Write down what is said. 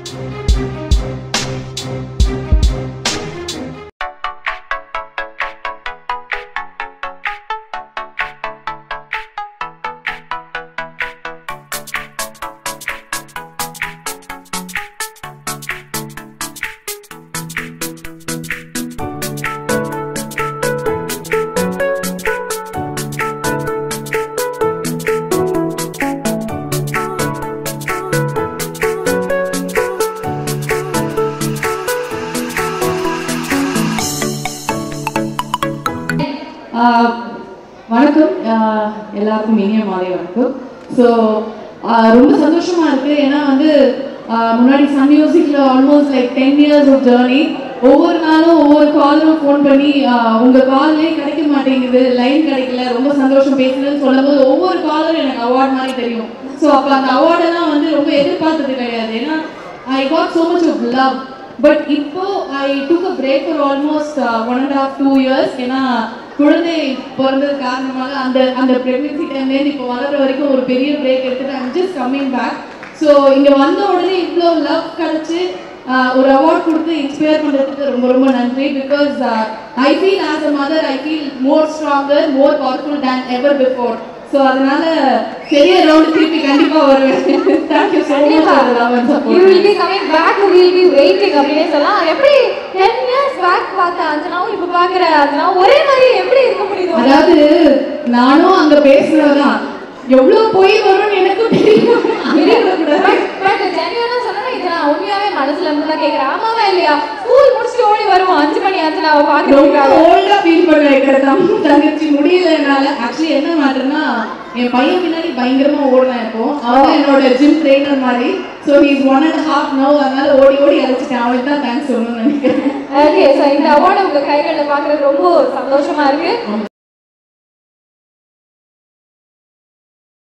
ஆஹ் வணக்கம் ஆஹ் எல்லாருக்கும் இனிய மாலை வணக்கம் ஸோ ரொம்ப சந்தோஷமா இருக்கு ஏன்னா வந்து ஆஹ் முன்னாடி சன் மியூசிக்ல almost like ten years of journey ஒவ்வொரு நாளும் ஒவ்வொரு காலரும் ஃபோன் பண்ணி ஆஹ் உங்க கால்லே கிடைக்க மாட்டேங்குது லைன் கிடைக்கல ரொம்ப சந்தோஷம் பேசுறதுன்னு சொல்லும்போது ஒவ்வொரு காலரும் எனக்கு அவார்ட் மாதிரி தெரியும் ஸோ அப்போ அந்த அவார்டெல்லாம் வந்து ரொம்ப எதிர்பார்த்தது கிடையாது ஏன்னா I got so much of love but இப்போ I took a break for almost one and half to years ஏன்னா குழந்தை பிறந்தது காரணமாக அந்த அந்த ப்ரெக்னென்சி டைம்லேருந்து இப்போ வளர்ற வரைக்கும் ஒரு பெரிய பிரேக் எடுத்துட்டு I'm just coming back so இங்கே வந்த உடனே இவ்வளோ லவ் கிடச்சி ஒரு அவார்ட் கொடுத்து இன்ஸ்பயர் பண்ணுறதுக்கு ரொம்ப ரொம்ப நன்றி because I feel as a mother I feel more stronger more powerful than ever before so அதனால பெரிய ரவுண்ட் திருப்பி கண்டிப்பாக வருவேன் thank you so much for love and you support will be coming back you will be waiting அப்படினே சொல்லலாம் எப்படி ten years back பார்த்த அஞ்சனாவும் இப்போ பார்க்குற அஞ்சனாவும் ஒரே மாதிரி எப்படி இருக்க முடியுது அதாவது நானும் அங்க பேசுனதுதான் எவ்வளவு பொய் வரும்னு எனக்கும் தெரியும் பட் பட் ஜென்யூனா சொன்னா இது நான் உண்மையாவே மனசுல இருந்து தான் கேட்குறேன் ஆமாவா இல்லையா ஸ்கூல் முடிச்சுட்டு ஓடி வருவோம் அஞ்சு மணி அஞ்சனாவை ரொம்ப பார்க்குறதுக்காக ஓல்டா ஃபீல் பண்ண வைக்கிறதாம் தங்கச்சி முடியல என்னால ஆக்சுவலி என்ன மேட்டர்னா என் பையன் பின்னாடி பயங்கரமா ஓடுனேன் இப்போ அவன் என்னோட ஜிம் ட்ரெயினர் மாதிரி so he's one and half now அதனால ஓடி ஓடி அழைச்சிட்டேன் அவனுக்கு தான் தேங்க்ஸ் சொல்லணும்னு நினைக்கிறேன் ஓகே ஸோ இந்த அவார்டு உங்க கைகளில் பார்க்குறது ரொம்ப சந்தோஷமா இருக்கு